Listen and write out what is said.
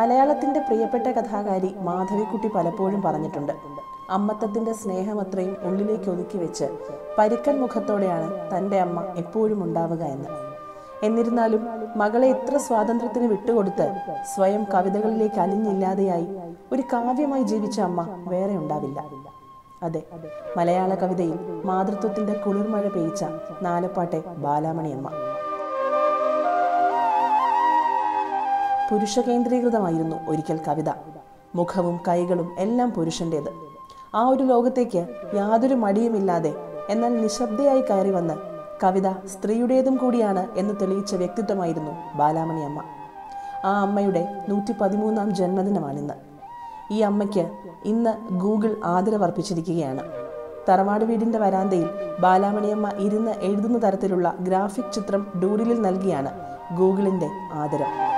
മലയാളത്തിന്റെ പ്രിയപ്പെട്ട കഥാകാരി മാധവിക്കുട്ടി പലപ്പോഴും പറഞ്ഞിട്ടുണ്ട് അമ്മത്തത്തിന്റെ സ്നേഹമത്രയും ഉള്ളിലേക്ക് ഒതുക്കി വെച്ച് പരുക്കൻ മുഖത്തോടെയാണ് തൻ്റെ അമ്മ എപ്പോഴും ഉണ്ടാവുക എന്ന് എന്നിരുന്നാലും മകളെ ഇത്ര സ്വാതന്ത്ര്യത്തിന് വിട്ടുകൊടുത്ത് സ്വയം കവിതകളിലേക്ക് അലിഞ്ഞില്ലാതെയായി ഒരു കാവ്യമായി ജീവിച്ച അമ്മ വേറെ ഉണ്ടാവില്ല അതെ മലയാള കവിതയിൽ മാതൃത്വത്തിന്റെ കുളിർമഴ പെയ്ച്ച നാലപ്പാട്ടെ ബാലാമണിയമ്മ പുരുഷ കേന്ദ്രീകൃതമായിരുന്നു ഒരിക്കൽ കവിത മുഖവും കൈകളും എല്ലാം പുരുഷൻ്റേത് ആ ഒരു ലോകത്തേക്ക് യാതൊരു മടിയുമില്ലാതെ എന്നാൽ നിശബ്ദയായി കയറി വന്ന് കവിത സ്ത്രീയുടേതും കൂടിയാണ് എന്ന് തെളിയിച്ച വ്യക്തിത്വമായിരുന്നു ബാലാമണി അമ്മ ആ അമ്മയുടെ നൂറ്റി പതിമൂന്നാം ജന്മദിനമാണിന്ന് ഈ അമ്മയ്ക്ക് ഇന്ന് ഗൂഗിൾ ആദരവർപ്പിച്ചിരിക്കുകയാണ് തറവാട് വീടിന്റെ വരാന്തയിൽ ബാലാമണിയമ്മ ഇരുന്ന് എഴുതുന്ന തരത്തിലുള്ള ഗ്രാഫിക് ചിത്രം ഡൂഡിലിൽ നൽകിയാണ് ഗൂഗിളിന്റെ ആദരം